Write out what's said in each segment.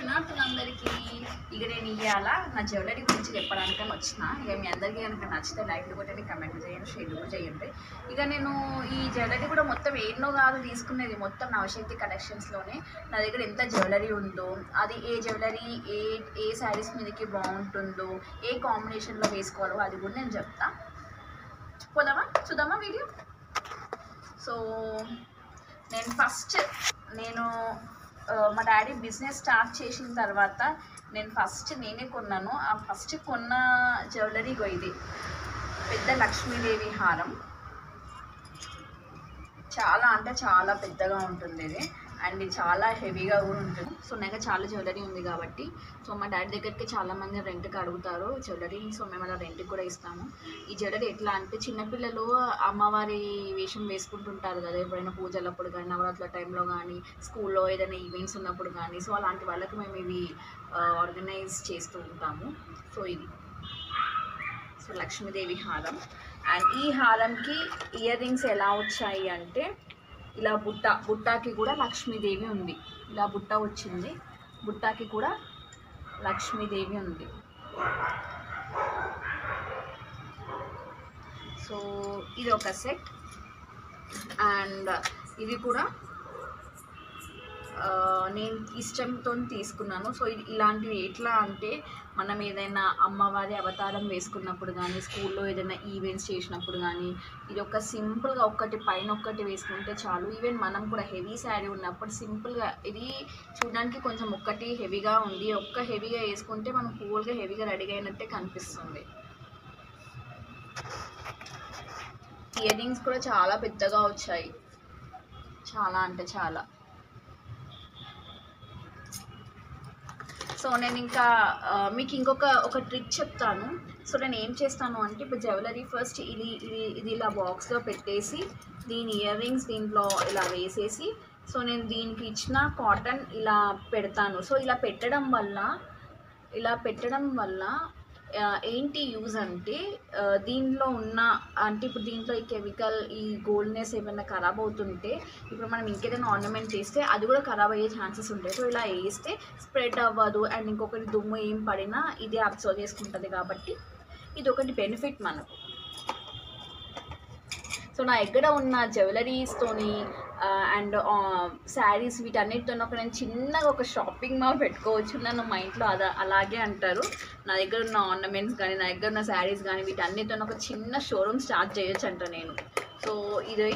Good afternoon అందరికీ ఇక నేను ఇవాళ నా జ్యువెలరీ గురించి చెప్పడానికని వచ్చిన ఇక మీ అందరికీ కనుక నచ్చితే లైక్లు కొట్టండి కమెంట్ చేయండి షేర్ కూడా చేయండి ఇక నేను ఈ జ్యువెలరీ కూడా మొత్తం ఎన్నో కాదు తీసుకునేది మొత్తం నవశక్తి కలెక్షన్స్లోనే నా దగ్గర ఎంత జ్యువెలరీ ఉందో అది ఏ జ్యువెలరీ ఏ ఏ శారీస్ మీదకి బాగుంటుందో ఏ కాంబినేషన్లో వేసుకోవాలో అది కూడా నేను చెప్తా పోదామా చూద్దామా వీడియో సో నేను ఫస్ట్ నేను ఆ, మా డాడీ బిజినెస్ స్టార్ట్ చేసిన తర్వాత నేను ఫస్ట్ నేనే కొన్నాను ఆ ఫస్ట్ కొన్న జ్యువెలరీ గో ఇది పెద్ద లక్ష్మీదేవి హారం చాలా అంటే చాలా పెద్దగా ఉంటుంది ఇది అండ్ ఇది చాలా హెవీగా కూడా ఉంటుంది సో నా దగ్గర చాలా జ్యువెలరీ ఉంది కాబట్టి సో మా డాడీ దగ్గరికి చాలా మంది రెంట్కి అడుగుతారు జ్యువెలరీ సో మేము అలా రెంట్కి కూడా ఇస్తాము ఈ జ్యువెలరీ ఎట్లా అంటే చిన్నపిల్లలు అమ్మవారి వేషం వేసుకుంటుంటారు కదా ఎప్పుడైనా పూజలప్పుడు కానీ నవరాత్రుల టైంలో కానీ స్కూల్లో ఏదైనా ఈవెంట్స్ ఉన్నప్పుడు కానీ సో అలాంటి వాళ్ళకి మేము ఇవి ఆర్గనైజ్ చేస్తూ ఉంటాము సో ఇది సో లక్ష్మీదేవి హారం అండ్ ఈ హారంకి ఇయర్ రింగ్స్ ఎలా వచ్చాయి అంటే ఇలా బుట్ట బుట్టాకి కూడా లక్ష్మీదేవి ఉంది ఇలా బుట్ట వచ్చింది బుట్టాకి కూడా లక్ష్మీదేవి ఉంది సో ఇది ఒక సెట్ అండ్ ఇది కూడా ఆ, నేను ఇష్టంతో తీసుకున్నాను సో ఇది ఇలాంటివి ఎట్లా అంటే మనం ఏదైనా అమ్మవారి అవతారం వేసుకున్నప్పుడు కానీ స్కూల్లో ఏదైనా ఈవెంట్స్ చేసినప్పుడు కానీ ఇది ఒక సింపుల్గా ఒక్కటి పైన ఒక్కటి వేసుకుంటే చాలు ఈవెన్ మనం కూడా హెవీ శారీ ఉన్నప్పుడు సింపుల్గా ఇది చూడడానికి కొంచెం ఒక్కటి హెవీగా ఉంది ఒక్క హెవీగా వేసుకుంటే మనం కూల్గా హెవీగా రెడీ అయినట్టే కనిపిస్తుంది ఇయర్ రింగ్స్ కూడా చాలా పెద్దగా వచ్చాయి చాలా అంటే చాలా సో నేను ఇంకా ఆ, మీకు ఇంకొక ఒక ట్రిక్ చెప్తాను సో నేను ఏం చేస్తాను అంటే ఇప్పుడు జ్యువెలరీ ఫస్ట్ ఇది ఇది ఇది ఇలా బాక్స్లో పెట్టేసి దీని ఇయర్ రింగ్స్ దీంట్లో ఇలా వేసేసి సో నేను దీనికి ఇచ్చిన కాటన్ ఇలా పెడతాను సో ఇలా పెట్టడం వల్ల ఇలా పెట్టడం వల్ల ఆ, ఏంటి యూజ్ అంటే ఆ, దీనిలో ఉన్న అంటే ఇప్పుడు దీంట్లో ఈ కెమికల్ ఈ గోల్డ్నెస్ ఏమైనా ఖరాబ్ అవుతుంటే ఇప్పుడు మనం ఇంకేదైనా ఆర్నమెంట్ చేస్తే అది కూడా ఖరాబ్ అయ్యే ఛాన్సెస్ ఉంటాయి సో ఇలా వేస్తే స్ప్రెడ్ అవ్వదు అండ్ ఇంకొకటి దుమ్ము ఏం పడినా ఇది అబ్జర్వ్ చేసుకుంటుంది కాబట్టి ఇది ఒకటి బెనిఫిట్ మనకు సో నా దగ్గర ఉన్న జ్యువెలరీస్తోని అండ్ శారీస్ వీటన్నిటితో ఒక నేను చిన్నగా ఒక షాపింగ్ మాల్ పెట్టుకోవచ్చు నన్ను మా ఇంట్లో అదా అలాగే అంటారు నా దగ్గర ఉన్న ఆర్నమెంట్స్ కానీ నా దగ్గర ఉన్న శారీస్ కానీ వీటన్నిటితో ఒక చిన్న షోరూమ్ స్టార్ట్ చేయొచ్చు అంట నేను సో ఇది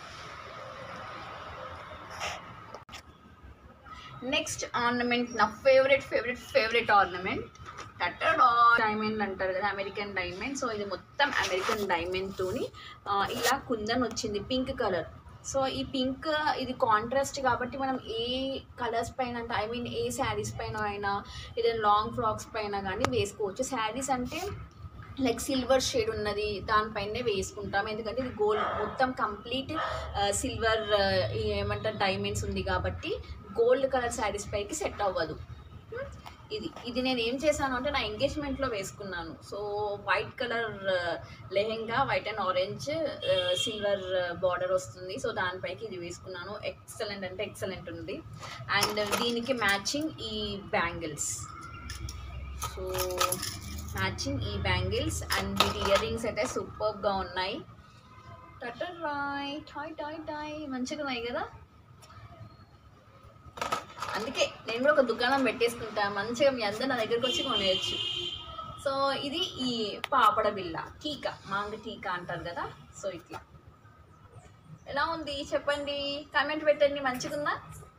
నెక్స్ట్ ఆర్నమెంట్ నా ఫేవరెట్ ఫేవరెట్ ఫేవరెట్ ఆర్నమెంట్ టటర్ డైమండ్ అంటారు కదా అమెరికన్ డైమండ్ సో ఇది మొత్తం అమెరికన్ డైమండ్ తోని ఆ, ఇలా కుందన్ వచ్చింది పింక్ కలర్ సో ఈ పింక్ ఇది కాంట్రాస్ట్ కాబట్టి మనం ఏ కలర్స్ పైన అంటే ఐ మీన్ ఏ శారీస్ పైన అయినా ఏదైనా లాంగ్ ఫ్రాక్స్ పైన కానీ వేసుకోవచ్చు శారీస్ అంటే లైక్ సిల్వర్ షేడ్ ఉన్నది దానిపైనే వేసుకుంటాం ఎందుకంటే ఇది గోల్డ్ మొత్తం కంప్లీట్ సిల్వర్ ఏమంటారు డైమండ్స్ ఉంది కాబట్టి గోల్డ్ కలర్ శారీస్ పైకి సెట్ అవ్వదు Hmm? ఇది ఇది నేను ఏం చేశాను అంటే నా ఎంగేజ్మెంట్లో వేసుకున్నాను so white colour lehenga white and orange silver border వస్తుంది సో దానిపైకి ఇది వేసుకున్నాను ఎక్సలెంట్ అంటే ఎక్సలెంట్ ఉంది అండ్ దీనికి మ్యాచింగ్ ఈ బ్యాంగిల్స్ సో మ్యాచింగ్ ఈ బ్యాంగిల్స్ అండ్ వీటి ఇయర్ రింగ్స్ అయితే సూపర్గా ఉన్నాయి టటర్ రాయ్ టాయ్ టాయ్ టాయ్ మంచిగా ఉన్నాయి కదా అందుకే నేను కూడా ఒక దుకాణం పెట్టేసుకుంటా మంచిగా మీ అందరు నా దగ్గరకు వచ్చి కొనేయచ్చు సో ఇది ఈ పాపడ బిల్ల టీకా మాంగ టీకా అంటారు కదా సో ఇట్లా ఎలా ఉంది చెప్పండి కామెంట్ పెట్టండి మంచిగుందా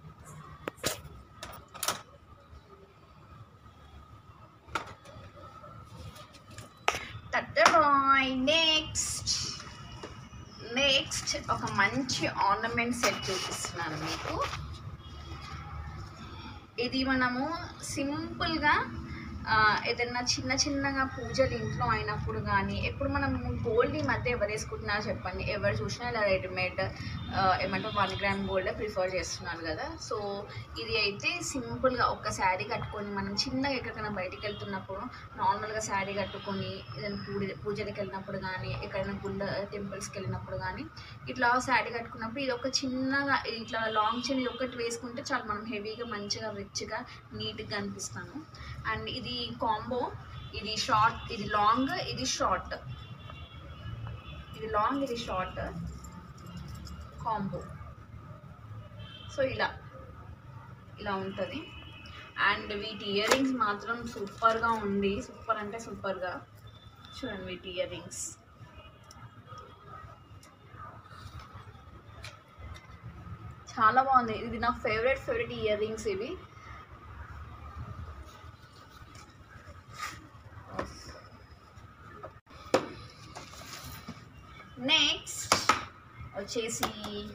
టట్టరాయ్ నెక్స్ట్ నెక్స్ట్ ఒక మంచి ఆర్నమెంట్ సెట్ చూపిస్తున్నాను మీకు ఇది మనము సింపుల్గా ఆ, ఏదైనా చిన్న చిన్నగా పూజలు ఇంట్లో అయినప్పుడు కానీ ఎప్పుడు మనం గోల్డ్ ఈ మధ్య ఎవరు వేసుకుంటున్నారో చెప్పండి ఎవరు చూసినా ఇలా రెడీమేడ్ ఏమంటే వన్ గ్రామ్ గోల్డ్ ప్రిఫర్ చేస్తున్నారు కదా సో ఇది అయితే సింపుల్గా ఒక శారీ కట్టుకొని మనం చిన్నగా ఎక్కడికైనా బయటికి వెళ్తున్నప్పుడు నార్మల్గా శారీ కట్టుకొని ఏదైనా పూజ పూజలకు వెళ్ళినప్పుడు కానీ ఎక్కడైనా గుళ్ళ టెంపుల్స్కి వెళ్ళినప్పుడు కానీ ఇట్లా శారీ కట్టుకున్నప్పుడు ఇది ఒక చిన్నగా ఇట్లా లాంగ్ చైన్ ఇది ఒకటి వేసుకుంటే చాలా మనం హెవీగా మంచిగా రిచ్గా నీట్గా అనిపిస్తాము అండ్ ఇది కాంబో ఇది షార్ట్ ఇది లాంగ్ ఇది షార్ట్ ఇది లాంగ్ ఇది షార్ట్ కాంబో సో ఇలా ఇలా ఉంటుంది అండ్ వీటి ఇయర్ రింగ్స్ మాత్రం సూపర్గా ఉంది సూపర్ అంటే సూపర్గా చూడండి వీటి ఇయర్ రింగ్స్ చాలా బాగుంది ఇది నా ఫేవరెట్ ఫేవరెట్ ఇయర్ రింగ్స్ ఇవి నెక్స్ట్ వచ్చేసి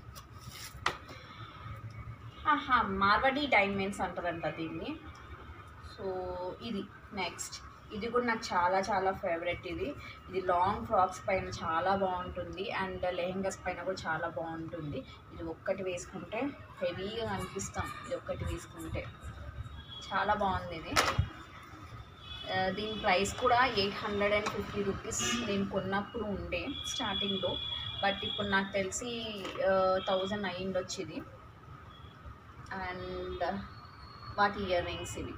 ఆహా మార్వడి డైమండ్స్ అంటారంట దీన్ని సో ఇది నెక్స్ట్ ఇది కూడా నాకు చాలా చాలా ఫేవరెట్ ఇది ఇది లాంగ్ ఫ్రాక్స్ పైన చాలా బాగుంటుంది అండ్ లెహెంగాస్ పైన కూడా చాలా బాగుంటుంది ఇది ఒక్కటి వేసుకుంటే హెవీగా అనిపిస్తాం ఇది ఒక్కటి వేసుకుంటే చాలా బాగుంది ఇది ఆ, దీని ప్రైస్ కూడా eight hundred and fifty rupees నేను కొన్నప్పుడు ఉండే స్టార్టింగ్లో బట్ ఇప్పుడు నాకు తెలిసి థౌజండ్ అయ్యిండొచ్చు ఇది అండ్ వాటి ఇయర్ రింగ్స్ ఇవి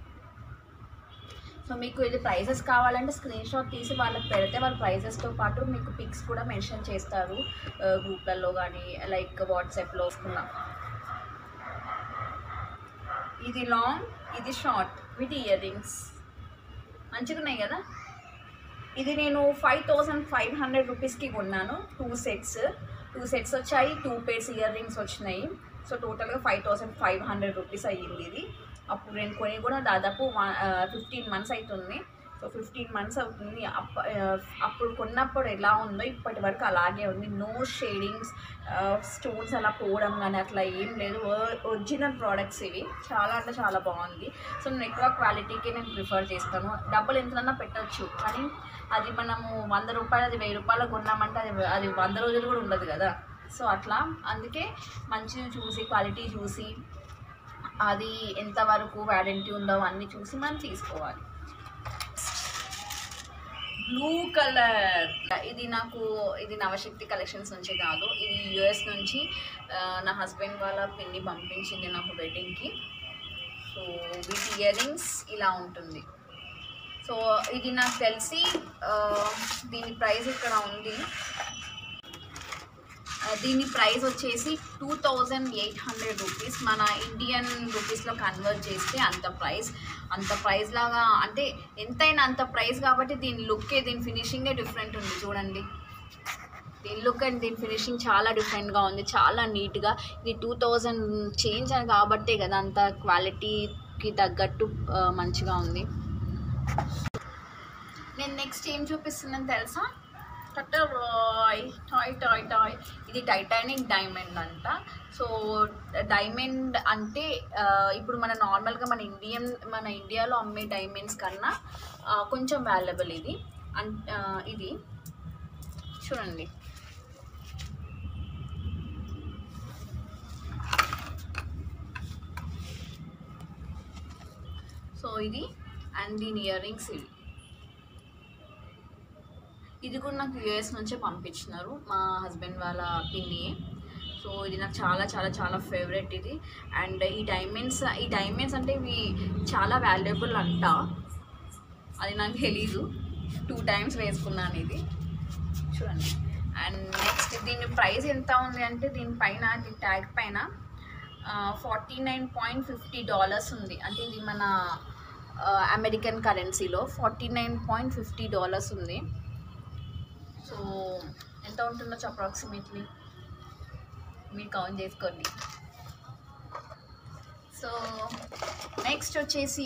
సో మీకు ఇది ప్రైజెస్ కావాలంటే స్క్రీన్ షాట్ తీసి వాళ్ళకి పెడితే వాళ్ళ ప్రైజెస్తో పాటు మీకు పిక్స్ కూడా మెన్షన్ చేస్తారు గ్రూప్లలో కానీ లైక్ వాట్సాప్లో వస్తున్నా ఇది లాంగ్ ఇది షార్ట్ విత్ ఇయర్ రింగ్స్ మంచిగా ఉన్నాయి కదా ఇది నేను ఫైవ్ థౌజండ్ ఫైవ్ హండ్రెడ్ రూపీస్కి కొన్నాను టూ సెట్స్ టూ సెట్స్ వచ్చాయి టూ పేర్స్ ఇయర్ రింగ్స్ వచ్చినాయి సో టోటల్గా five thousand five hundred rupees అయ్యింది ఇది అప్పుడు నేను కొని కూడా దాదాపు ఫిఫ్టీన్ మంత్స్ అవుతుంది సో ఫిఫ్టీన్ మంత్స్ అవుతుంది అప్ప ఆ, అప్పుడు కొన్నప్పుడు ఎలా ఉందో ఇప్పటి వరకు అలాగే ఉంది నో షేడింగ్స్ స్టోన్స్ అలా పోవడం కానీ అట్లా ఏం లేదు ఒరిజినల్ ప్రోడక్ట్స్ ఇవి చాలా అంటే చాలా బాగుంది సో నేను ఎక్కువ క్వాలిటీకి నేను ప్రిఫర్ చేస్తాను డబ్బులు ఎంతైనా పెట్టొచ్చు కానీ అది మనము వంద రూపాయలు అది వెయ్యి రూపాయలు కొన్నామంటే అది అది వంద రోజులు కూడా ఉండదు కదా సో అట్లా అందుకే మంచిది చూసి క్వాలిటీ చూసి అది ఎంతవరకు వ్యారంటీ ఉందో అన్నీ చూసి మనం తీసుకోవాలి బ్లూ కలర్ ఇది నాకు ఇది నవశక్తి కలెక్షన్స్ నుంచి కాదు ఇది యుఎస్ నుంచి ఆ, నా హస్బెండ్ వాళ్ళ పిన్ని పంపించింది నాకు వెడ్డింగ్కి సో వీటి ఇయర్ రింగ్స్ ఇలా ఉంటుంది సో ఇది నాకు తెలిసి ఆ, దీని ప్రైస్ ఇక్కడ ఉంది ఆ, దీని ప్రైస్ వచ్చేసి two thousand eight hundred rupees మన ఇండియన్ రూపీస్లో కన్వర్ట్ చేస్తే అంత ప్రైస్ అంత ప్రైస్ లాగా అంటే ఎంతైనా అంత ప్రైస్ కాబట్టి దీని లుక్కే దీని ఫినిషింగే డిఫరెంట్ ఉంది చూడండి దీని లుక్ అండ్ దీని ఫినిషింగ్ చాలా డిఫరెంట్గా ఉంది చాలా నీట్గా ఇది టూ థౌజండ్ చేంజ్ అని కాబట్టే కదా అంత క్వాలిటీకి తగ్గట్టు ఆ, మంచిగా ఉంది నేను నెక్స్ట్ ఏం చూపిస్తున్నాను తెలుసా టటర్ రాయ్ టాయ్ టాయ్ టాయ్ ఇది టైటానిక్ డైమండ్ అంట సో డైమండ్ అంటే ఆ, ఇప్పుడు మన నార్మల్గా మన ఇండియన్ మన ఇండియాలో అమ్మే డైమండ్స్ కన్నా ఆ, కొంచెం వాల్యుబుల్ ఇది అన్ ఆ, ఇది చూడండి సో ఇది అండ్ దీని ఇయర్ రింగ్స్ ఇవి ఇది కూడా నాకు యూఎస్ నుంచే పంపించినారు మా హస్బెండ్ వాళ్ళ పిన్ని సో ఇది నాకు చాలా చాలా చాలా ఫేవరెట్ ఇది అండ్ ఈ డైమండ్స్ ఈ డైమండ్స్ అంటే ఇవి చాలా వాల్యుబుల్ అంట అది నాకు తెలీదు టూ టైమ్స్ వేసుకున్నాను ఇది చూడండి అండ్ నెక్స్ట్ దీని ప్రైస్ ఎంత ఉంది అంటే దీనిపైన దీని ట్యాగ్ పైన forty nine point fifty dollars ఉంది అంటే ఇది మన అమెరికన్ కరెన్సీలో forty nine point fifty dollars ఉంది సో ఎంత ఉంటుందో అప్రాక్సిమేట్లీ మీరు కౌంట్ చేసుకోండి సో నెక్స్ట్ వచ్చేసి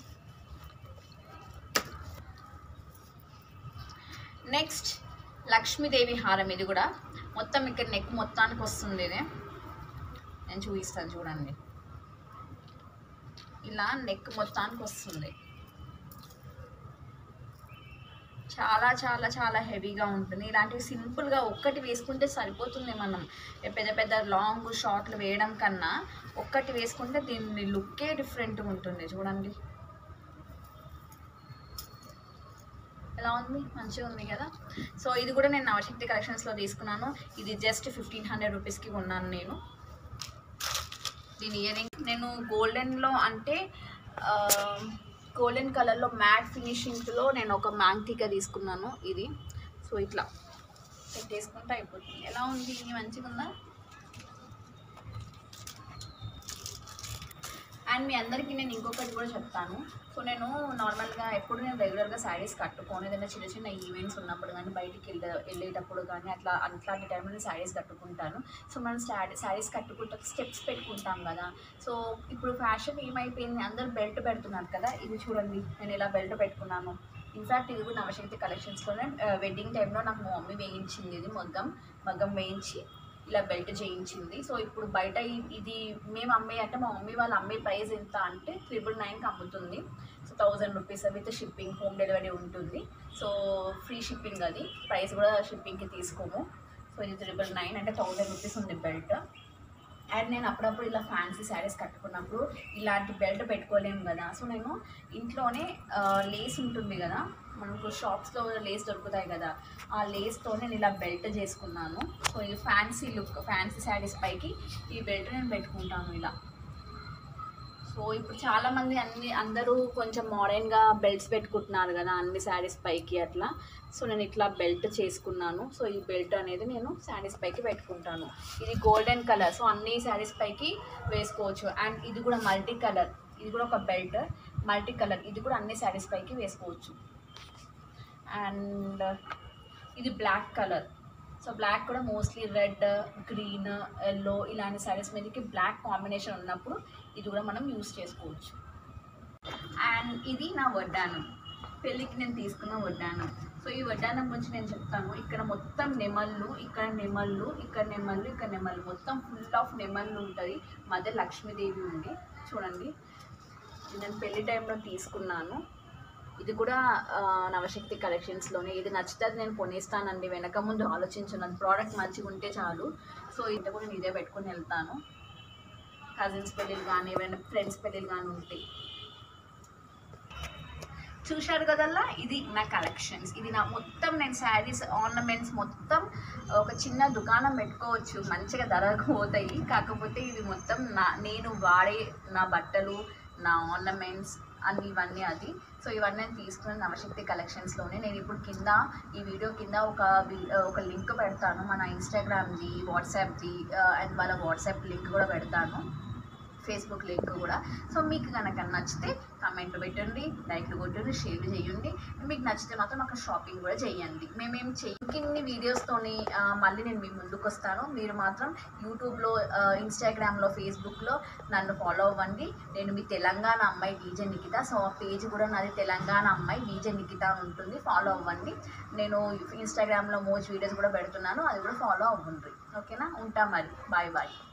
నెక్స్ట్ లక్ష్మీదేవి హారం ఇది కూడా మొత్తం ఇక్కడ నెక్ మొత్తానికి వస్తుంది ఇది నేను చూపిస్తాను చూడండి ఇలా నెక్ మొత్తానికి వస్తుంది చాలా చాలా చాలా హెవీగా ఉంటుంది ఇలాంటివి సింపుల్గా ఒక్కటి వేసుకుంటే సరిపోతుంది మనం పెద్ద పెద్ద లాంగ్ షార్ట్లు వేయడం కన్నా ఒక్కటి వేసుకుంటే దీని లుక్కే డిఫరెంట్గా ఉంటుంది చూడండి ఎలా ఉంది మంచిగా ఉంది కదా సో ఇది కూడా నేను నవశక్తి కలెక్షన్స్లో తీసుకున్నాను ఇది జస్ట్ ఫిఫ్టీన్ హండ్రెడ్ రూపీస్కి కొన్నాను నేను దీని ఇయర్ రింగ్ నేను గోల్డెన్లో అంటే గోల్డెన్ కలర్లో మ్యాట్ ఫినిషింగ్లో నేను ఒక మ్యాంగ్టికా తీసుకున్నాను ఇది సో ఇట్లా పెట్టేసుకుంటే అయిపోతుంది ఎలా ఉంది ఇది మంచిగా ఉందా అండ్ మీ అందరికీ నేను ఇంకొకటి కూడా చెప్తాను సో నేను నార్మల్గా ఎప్పుడు నేను రెగ్యులర్గా శారీస్ కట్టుకోను ఏదైనా చిన్న చిన్న ఈవెంట్స్ ఉన్నప్పుడు కానీ బయటికి వెళ్ళే వెళ్ళేటప్పుడు కానీ అట్లా అట్లాంటి టైంలో నేను శారీస్ కట్టుకుంటాను సో మనం శారీ శారీస్ కట్టుకుంటే స్టెప్స్ పెట్టుకుంటాం కదా సో ఇప్పుడు ఫ్యాషన్ ఏమైపోయింది అందరు బెల్ట్ పెడుతున్నారు కదా ఇది చూడండి నేను ఇలా బెల్ట్ పెట్టుకున్నాను ఇన్ఫ్యాక్ట్ ఇది కూడా నవశక్తి కలెక్షన్స్లోనే వెడ్డింగ్ టైంలో నాకు మా మమ్మీ వేయించింది ఇది మగ్గం మగ్గం వేయించి ఇలా బెల్ట్ చేయించింది సో ఇప్పుడు బయట ఇ- ఇది మేము అమ్మే అంటే మా మమ్మీ వాళ్ళు అమ్మే ప్రైస్ ఎంత అంటే త్రిబుల్ నైన్కి అమ్ముతుంది so thousand rupees with shipping home delivery ఉంటుంది సో ఫ్రీ షిప్పింగ్ అది ప్రైస్ కూడా షిప్పింగ్కి తీసుకోము సో ఇది త్రిబుల్ నైన్ అంటే థౌజండ్ రూపీస్ ఉంది బెల్ట్ అండ్ నేను అప్పుడప్పుడు ఇలా ఫ్యాన్సీ శారీస్ కట్టుకున్నప్పుడు ఇలాంటి బెల్ట్ పెట్టుకోలేము కదా సో నేను ఇంట్లోనే ఆ, లేస్ ఉంటుంది కదా మనకు షాప్స్లో లేస్ దొరుకుతాయి కదా ఆ లేస్తో నేను ఇలా బెల్ట్ చేసుకున్నాను సో ఇది ఫ్యాన్సీ లుక్ ఫ్యాన్సీ శారీస్ పైకి ఈ బెల్ట్ నేను పెట్టుకుంటాను ఇలా సో ఇప్పుడు చాలా మంది అన్ని అందరూ కొంచెం మోడర్న్గా బెల్ట్స్ పెట్టుకుంటున్నారు కదా అన్ని శారీస్ పైకి అట్లా సో నేను ఇట్లా బెల్ట్ చేసుకున్నాను సో ఈ బెల్ట్ అనేది నేను శారీస్ పైకి పెట్టుకుంటాను ఇది గోల్డెన్ కలర్ సో అన్ని శారీస్ పైకి వేసుకోవచ్చు అండ్ ఇది కూడా మల్టీ కలర్ ఇది కూడా ఒక బెల్ట్ మల్టీ కలర్ ఇది కూడా అన్ని శారీస్ పైకి వేసుకోవచ్చు అండ్ ఇది బ్లాక్ కలర్ సో బ్లాక్ కూడా మోస్ట్లీ రెడ్ గ్రీన్ ఎల్లో ఇలాంటి శారీస్ మీదకి బ్లాక్ కాంబినేషన్ ఉన్నప్పుడు ఇది కూడా మనం యూస్ చేసుకోవచ్చు అండ్ ఇది నా వడ్డానం పెళ్ళికి నేను తీసుకున్న వడ్డానం సో ఈ వడ్డానం గురించి నేను చెప్తాను ఇక్కడ మొత్తం నెమళ్ళు ఇక్కడ నెమళ్ళు ఇక్కడ నెమళ్ళు ఇక్కడ నెమళ్ళు మొత్తం ఫుల్ ఆఫ్ నెమళ్ళు ఉంటుంది మధ్య లక్ష్మీదేవి ఉంది చూడండి ఇది నేను పెళ్లి టైంలో తీసుకున్నాను ఇది కూడా ఆ, నవశక్తి కలెక్షన్స్లోనే ఇది నచ్చుతుంది నేను కొనేస్తానండి వెనక ముందు ఆలోచించున్నాను ప్రోడక్ట్ మంచిగా ఉంటే చాలు సో ఇంత కూడా నేను ఇదే పెట్టుకొని వెళ్తాను కజిన్స్ పెళ్ళిళ్ళు కానీ ఏమైనా ఫ్రెండ్స్ పెళ్ళిళ్ళు కానీ ఉంటాయి చూశారు కదల్లా ఇది నా కలెక్షన్స్ ఇది నా మొత్తం నేను శారీస్ ఆర్నమెంట్స్ మొత్తం ఒక చిన్న దుకాణం పెట్టుకోవచ్చు మంచిగా ధరకు పోతాయి కాకపోతే ఇది మొత్తం నా నేను వాడే నా బట్టలు నా ఆర్నమెంట్స్ అన్ని ఇవన్నీ అది సో ఇవన్నీ నేను తీసుకున్న నవశక్తి కలెక్షన్స్లోనే నేను ఇప్పుడు కింద ఈ వీడియో కింద ఒక వి- ఒక లింక్ పెడతాను మన ఇన్స్టాగ్రామ్ది వాట్సాప్ది అండ్ వాళ్ళ వాట్సాప్ లింక్ కూడా పెడతాను ఫేస్బుక్ లింక్ కూడా సో మీకు కనుక నచ్చితే కామెంట్లు పెట్టండి లైక్లు కొట్టండి షేర్లు చేయండి మీకు నచ్చితే మాత్రం అక్కడ షాపింగ్ కూడా చేయండి మేమేం చెయ్యిన్ని వీడియోస్తోని ఆ, మళ్ళీ నేను మీ ముందుకు వస్తాను మీరు మాత్రం యూట్యూబ్లో ఇన్స్టాగ్రామ్లో ఫేస్బుక్లో నన్ను ఫాలో అవ్వండి నేను మీ తెలంగాణ అమ్మాయి డీజే నికిత సో ఆ పేజ్ కూడా నాది తెలంగాణ అమ్మాయి డీజే నికిత అని ఉంటుంది ఫాలో అవ్వండి నేను ఇన్స్టాగ్రామ్లో మోస్ట్ వీడియోస్ కూడా పెడుతున్నాను అది కూడా ఫాలో అవ్వండి ఓకేనా ఉంటా మరి బాయ్ బాయ్